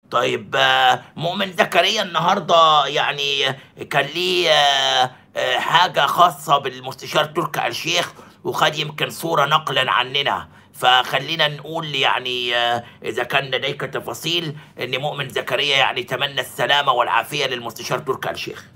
طيب آه، مؤمن زكريا النهارده يعني كان ليه آه، آه، حاجة خاصة بالمستشار تركي آل الشيخ وخد يمكن صورة نقلا عننا فخلينا نقول يعني آه، إذا كان لديك تفاصيل إن مؤمن زكريا يعني تمنى السلامة والعافية للمستشار تركي آل الشيخ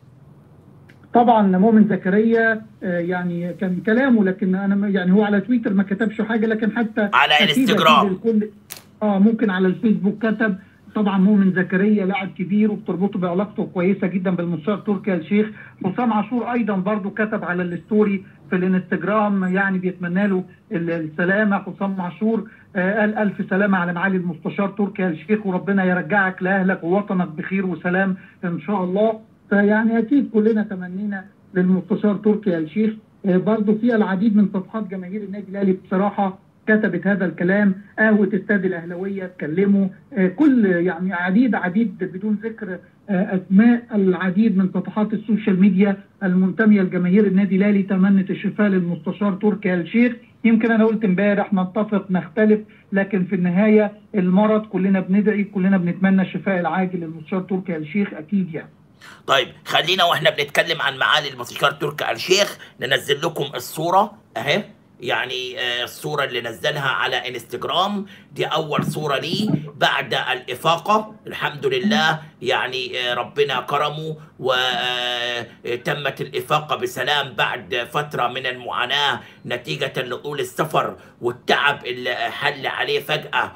طبعا مؤمن زكريا آه، يعني كان كلامه لكن انا ما- يعني هو على تويتر ما كتبش حاجه لكن حتى على أكيد- انستجرام. أكيد الكل اه ممكن على الفيسبوك كتب طبعا مؤمن زكريا لاعب كبير وبتربطه بعلاقته كويسه جدا بالمستشار تركي آل الشيخ حسام عاشور ايضا برضو كتب على الستوري في الانستجرام يعني بيتمنى له ال- السلامه حسام عاشور آه قال الف سلامه على معالي المستشار تركي آل الشيخ وربنا يرجعك لاهلك ووطنك بخير وسلام ان شاء الله فيعني اكيد كلنا تمنينا للمستشار تركي آل الشيخ آه برضو في العديد من صفحات جماهير النادي الاهلي بصراحه كتبت هذا الكلام قهوة استاد الأهلوية اتكلموا آه، كل يعني عديد عديد بدون ذكر آه، أسماء العديد من صفحات السوشيال ميديا المنتمية لجماهير النادي الأهلي تمنت الشفاء للمستشار تركي آل الشيخ يمكن أنا قلت امبارح نتفق نختلف لكن في النهاية المرض كلنا بندعي كلنا بنتمنى الشفاء العاجل للمستشار تركي آل الشيخ أكيد يعني طيب خلينا واحنا بنتكلم عن معالي المستشار تركي آل الشيخ ننزل لكم الصورة اهي يعني آه، الصورة اللي نزلها على انستجرام دي أول صورة ليه بعد الإفاقة الحمد لله يعني آه، ربنا كرمه وتمت الإفاقة بسلام بعد فترة من المعاناة نتيجة لطول السفر والتعب اللي حل عليه فجأة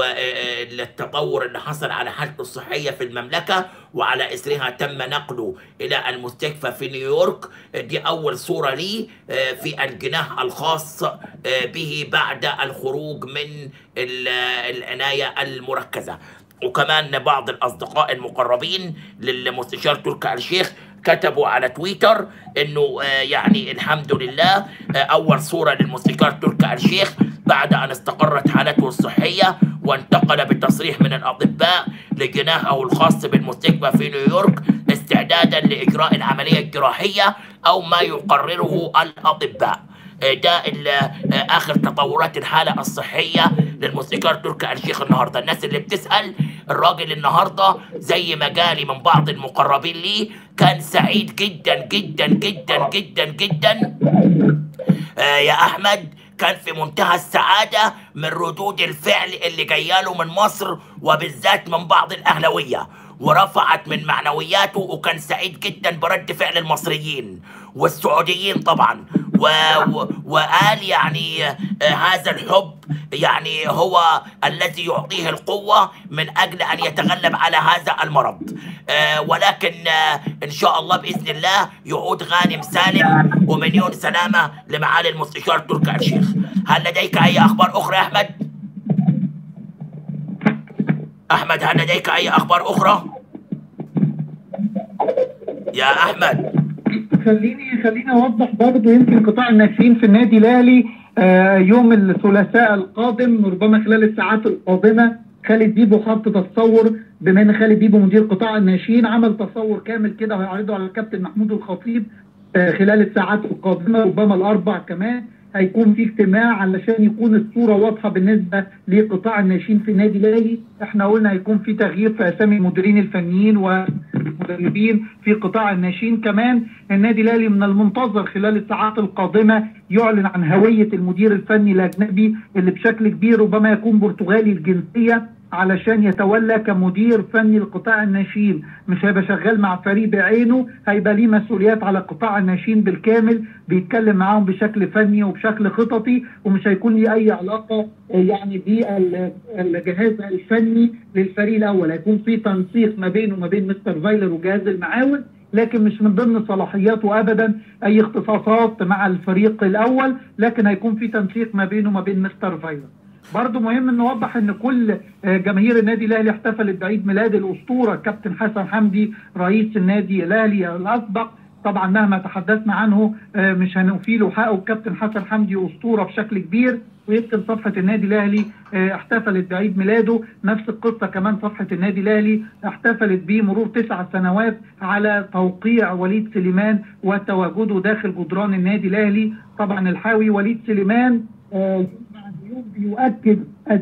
والتطور اللي حصل على حالته الصحية في المملكة وعلى إثرها تم نقله إلى المستشفى في نيويورك دي أول صورة لي آه، في الجناح الخاص آه، به بعد الخروج من ال- العناية المركزة وكمان بعض الأصدقاء المقربين للمستشار تركي آل الشيخ كتبوا على تويتر انه آه، يعني الحمد لله آه، اول صوره للموسيقار تركي آل الشيخ بعد ان استقرت حالته الصحيه وانتقل بتصريح من الاطباء لجناحه الخاص بالمستشفى في نيويورك استعدادا لاجراء العمليه الجراحيه او ما يقرره الاطباء آه، ده ال- آه، اخر تطورات الحاله الصحيه للموسيقار تركي آل الشيخ النهارده الناس اللي بتسال الراجل النهارده زي ما جالي من بعض المقربين ليه كان سعيد جدا جدا جدا جدا جدا آه يا احمد كان في منتهى السعاده من ردود الفعل اللي جايه له من مصر وبالذات من بعض الاهلاويه ورفعت من معنوياته وكان سعيد جدا برد فعل المصريين والسعوديين طبعا و... و... وقال يعني آه هذا الحب يعني هو الذي يعطيه القوة من أجل أن يتغلب على هذا المرض آه ولكن آه إن شاء الله بإذن الله يعود غانم سالم ومليون سلامة لمعالي المستشار تركي آل الشيخ هل لديك أي أخبار أخرى يا أحمد؟ أحمد هل لديك أي أخبار أخرى؟ يا أحمد خليني خليني اوضح برضه يمكن قطاع الناشئين في النادي الاهلي آه، يوم الثلاثاء القادم ربما خلال الساعات القادمه خالد بيبو حط تصور بما ان خالد بيبو مدير قطاع الناشئين عمل تصور كامل كده هيعرضه على الكابتن محمود الخطيب آه، خلال الساعات القادمه ربما الاربع كمان هيكون في اجتماع علشان يكون الصوره واضحه بالنسبه لقطاع الناشئين في النادي الاهلي احنا قلنا هيكون في تغيير في اسامي المديرين الفنيين والمدربين في قطاع الناشئين كمان النادي الاهلي من المنتظر خلال الساعات القادمه يعلن عن هويه المدير الفني الاجنبي اللي بشكل كبير ربما يكون برتغالي الجنسيه علشان يتولى كمدير فني لقطاع الناشئين مش هيبقى شغال مع فريق بعينه هيبقى ليه مسؤوليات على قطاع الناشئين بالكامل بيتكلم معاهم بشكل فني وبشكل خططي ومش هيكون ليه اي علاقه يعني بالجهاز الفني للفريق الاول هيكون في تنسيق ما بينه وما بين مستر فايلر وجهاز المعاون لكن مش من ضمن صلاحياته ابدا اي اختصاصات مع الفريق الاول لكن هيكون في تنسيق ما بينه وما بين مستر فايلر برضه مهم نوضح ان كل آه، جماهير النادي الاهلي احتفلت بعيد ميلاد الاسطوره كابتن حسن حمدي رئيس النادي الاهلي الاسبق طبعا مهما تحدثنا عنه آه، مش هنوفي له حقه الكابتن حسن حمدي اسطوره بشكل كبير ويمكن صفحه النادي الاهلي آه، احتفلت بعيد ميلاده نفس القصه كمان صفحه النادي الاهلي احتفلت بمرور تسع سنوات على توقيع وليد سليمان وتواجده داخل جدران النادي الاهلي طبعا الحاوي وليد سليمان آه، بعد يوم بيؤكد قد ايه هو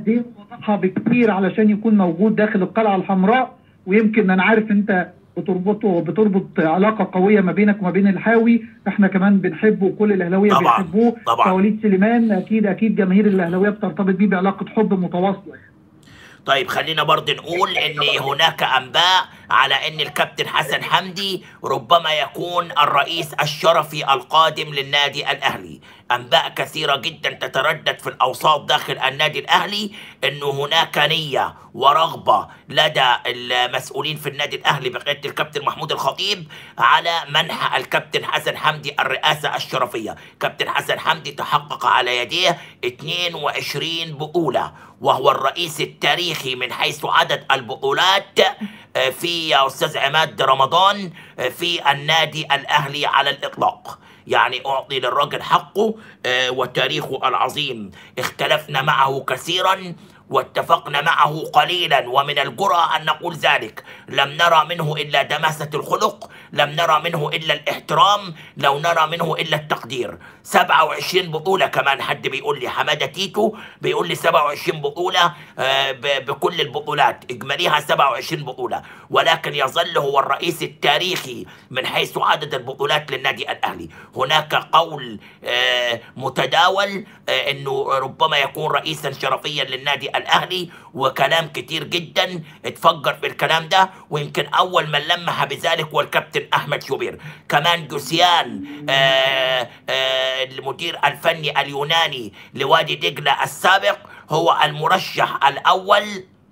اصحى بكتير علشان يكون موجود داخل القلعه الحمراء ويمكن انا عارف انت بتربطه بتربط علاقه قويه ما بينك وما بين الحاوي احنا كمان بنحبه وكل الاهلاويه طبعاً، بيحبوه طبعاً. فوليد سليمان اكيد اكيد جماهير الاهلاويه بترتبط بيه بعلاقه حب متواصله طيب خلينا برضه نقول ان هناك انباء على ان الكابتن حسن حمدي ربما يكون الرئيس الشرفي القادم للنادي الاهلي انباء كثيره جدا تتردد في الاوساط داخل النادي الاهلي انه هناك نيه ورغبه لدى المسؤولين في النادي الاهلي بقياده الكابتن محمود الخطيب على منح الكابتن حسن حمدي الرئاسه الشرفيه كابتن حسن حمدي تحقق على يديه 22 بطوله وهو الرئيس التاريخي من حيث عدد البطولات آه، في يا استاذ عماد رمضان آه، في النادي الاهلي على الاطلاق يعني اعطي للراجل حقه آه، وتاريخه العظيم اختلفنا معه كثيرا واتفقنا معه قليلا ومن الجرأة أن نقول ذلك لم نرى منه إلا دماسة الخلق لم نرى منه إلا الاحترام لو نرى منه إلا التقدير 27 بطولة كمان حد بيقول لي حمادة تيتو بيقول لي 27 بطولة آه، ب- بكل البطولات إجماليها 27 بطولة ولكن يظل هو الرئيس التاريخي من حيث عدد البطولات للنادي الأهلي هناك قول آه، متداول آه، أنه ربما يكون رئيسا شرفيا للنادي الأهلي وكلام كتير جدا اتفجر في الكلام ده ويمكن أول من لمح بذلك هو الكابتن أحمد شوبير كمان جوسيان آه، آه، المدير الفني اليوناني لوادي دجلة السابق هو المرشح الأول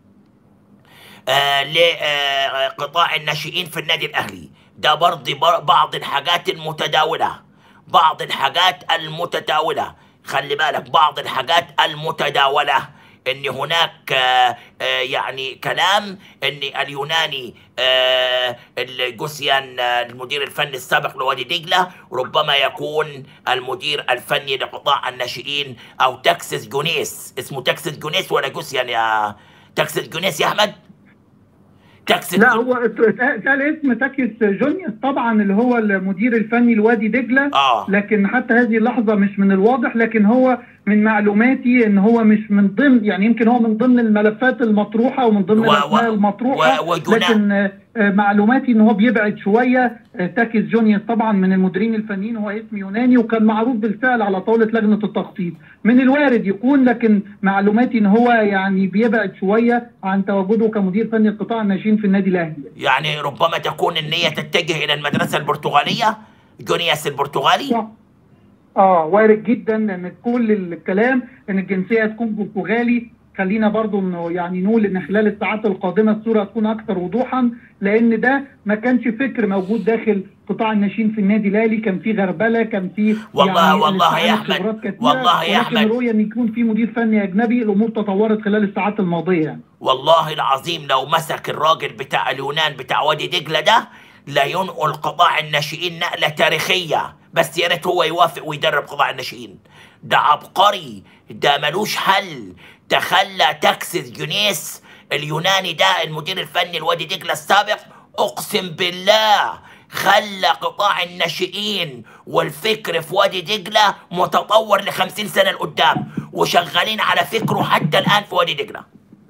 آه، لقطاع الناشئين في النادي الاهلي ده برضه بر- بعض الحاجات المتداوله بعض الحاجات المتداوله خلي بالك بعض الحاجات المتداوله ان هناك آه، آه، يعني كلام ان اليوناني آه، الجوسيان آه، المدير الفني السابق لوادي دجله ربما يكون المدير الفني لقطاع الناشئين او تكسس جونيس اسمه تكسس جونيس ولا جوسيان يا تكسس جونيس يا احمد تكسس لا هو قال اسم تاكيس جونيوس طبعا اللي هو المدير الفني لوادي دجله اه لكن حتى هذه اللحظه مش من الواضح لكن هو من معلوماتي ان هو مش من ضمن يعني يمكن هو من ضمن الملفات المطروحه ومن ضمن و- و- الاسماء المطروحه و- وجنا- لكن آه، آه، معلوماتي ان هو بيبعد شويه آه، تاكيس جونيوس طبعا من المديرين الفنيين هو اسم يوناني وكان معروض بالفعل على طاوله لجنه التخطيط من الوارد يكون لكن معلوماتي ان هو يعني بيبعد شويه عن تواجده كمدير فني قطاع الناشئين في النادي الاهلي يعني ربما تكون النية تتجه إلى المدرسة البرتغالية جونياس البرتغالي صح. اه وارد جدا ان كل الكلام ان الجنسيه تكون برتغالي خلينا برضو انه يعني نقول ان خلال الساعات القادمه الصوره تكون اكثر وضوحا لان ده ما كانش فكر موجود داخل قطاع الناشئين في النادي الاهلي كان في غربله كان في والله- والله يا الاستعانة أحمد، بخبرات كتيرة، والله يا ولكن أحمد. الرؤيه ان يكون في مدير فني اجنبي الامور تطورت خلال الساعات الماضيه يعني. والله العظيم لو مسك الراجل بتاع اليونان بتاع وادي دجلة ده لا ينقل قطاع الناشئين نقلة تاريخية بس يا ريت هو يوافق ويدرب قطاع الناشئين ده عبقري ده ملوش حل تخلى تكسس جونيس اليوناني ده المدير الفني لوادي دجلة السابق اقسم بالله خلى قطاع الناشئين والفكر في وادي دجلة متطور لخمسين سنة لقدام وشغالين على فكره حتى الآن في وادي دجلة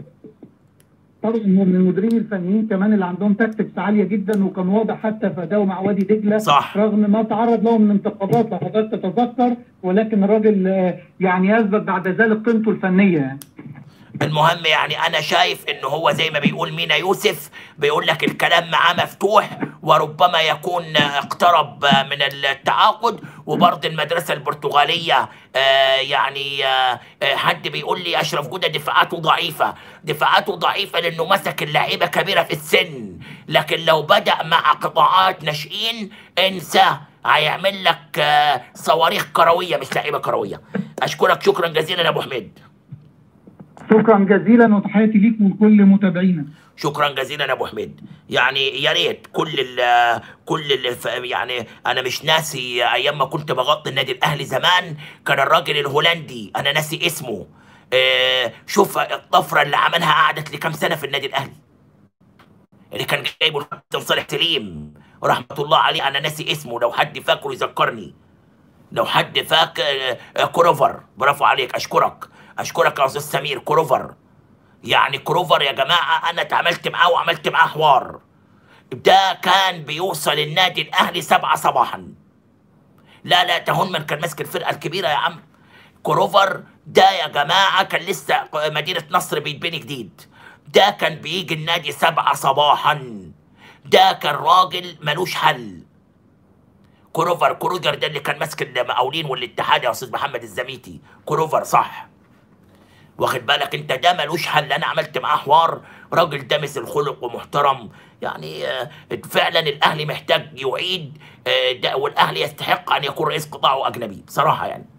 طبعا هو من المديرين الفنيين كمان اللي عندهم تاكتكس عاليه جدا وكان واضح حتى في اداؤه مع وادي دجله صح. رغم ما تعرض له من انتقادات لو حضرتك تتذكر ولكن الراجل آه، يعني اثبت بعد ذلك قيمته الفنيه يعني. المهم يعني انا شايف انه هو زي ما بيقول مينا يوسف بيقول لك الكلام معاه مفتوح وربما يكون اقترب من التعاقد وبرضه المدرسه البرتغاليه آه، يعني آه، آه، حد بيقول لي اشرف جوده دفاعاته ضعيفه دفاعاته ضعيفه لانه مسك اللعيبه كبيره في السن لكن لو بدا مع قطاعات ناشئين انسى هيعمل لك آه، صواريخ كرويه مش لعيبه كرويه اشكرك شكرا جزيلا يا ابو حميد شكرا جزيلا وتحياتي ليك ولكل متابعينا شكرا جزيلا يا ابو حميد يعني يا ريت كل ال كل ال يعني انا مش ناسي ايام ما كنت بغطي النادي الاهلي زمان كان الراجل الهولندي انا ناسي اسمه آه، شوف الطفره اللي عملها قعدت لي كام سنه في النادي الاهلي اللي كان جايبه الكابتن صالح سليم رحمه الله عليه انا ناسي اسمه لو حد فاكره يذكرني لو حد فاكر آه، كروفر برافو عليك اشكرك اشكرك يا استاذ سمير كروفر يعني كروفر يا جماعه انا اتعاملت معاه وعملت معاه حوار ده كان بيوصل النادي الاهلي سبعة صباحا لا لا تهونمان كان ماسك الفرقه الكبيره يا عم كروفر ده يا جماعه كان لسه مدينه نصر بيتبني جديد ده كان بيجي النادي سبعة صباحا ده كان راجل ملوش حل كروفر كروجر ده اللي كان ماسك المقاولين والاتحاد يا استاذ محمد الزميتي كروفر صح واخد بالك انت ده ملوش حل انا عملت معاه حوار راجل دامس الخلق ومحترم يعني آه، فعلا الاهلي محتاج يعيد آه، ده والاهلي يستحق ان يكون رئيس قطاعه اجنبي بصراحه يعني